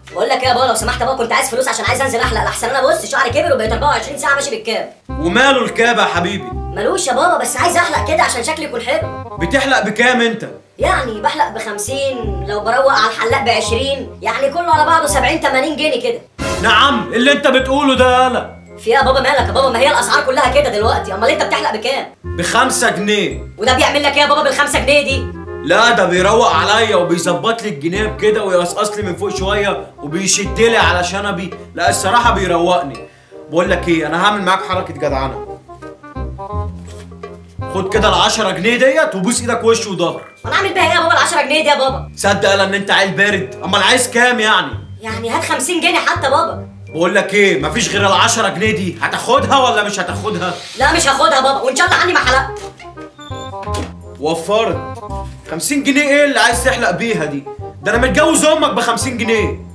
بقول لك ايه يا بابا لو سمحت بقى كنت عايز فلوس عشان عايز انزل احلق لحسن انا بص شعري كبر وبقيت 24 ساعه ماشي بالكاب وماله الكاب يا حبيبي ملوش يا بابا بس عايز احلق كده عشان شكلي يكون حلو بتحلق بكام انت يعني بحلق ب 50 لو بروق على الحلاق ب 20 يعني كله على بعضه 70 80 جنيه كده نعم اللي انت بتقوله ده يالا في ايه يا بابا مالك يا بابا ما هي الاسعار كلها كده دلوقتي امال انت بتحلق بكام بخمسة جنيه وده بيعمل لك ايه يا بابا بالخمسة جنيه دي لا ده بيروق عليا وبيظبط لي الجناب كده ويقصقص لي من فوق شويه وبيشد لي على شنبي لا الصراحه بيروقني بقول لك ايه انا هعمل معاك حركه جدعنه خد كده ال 10 جنيه ديت وبوس ايدك وش وظهر وانا اعمل بيها ايه يا بابا ال 10 جنيه دي يا بابا تصدق يالا ان انت عيل بارد امال عايز كام يعني يعني هات 50 جنيه حتى بابا بقول لك ايه مفيش غير ال 10 جنيه دي هتاخدها ولا مش هتاخدها لا مش هاخدها بابا وان شاء الله عني ما حلقت وفرت 50 جنيه ايه اللي عايز تحلق بيها دي ده انا متجوز امك ب 50 جنيه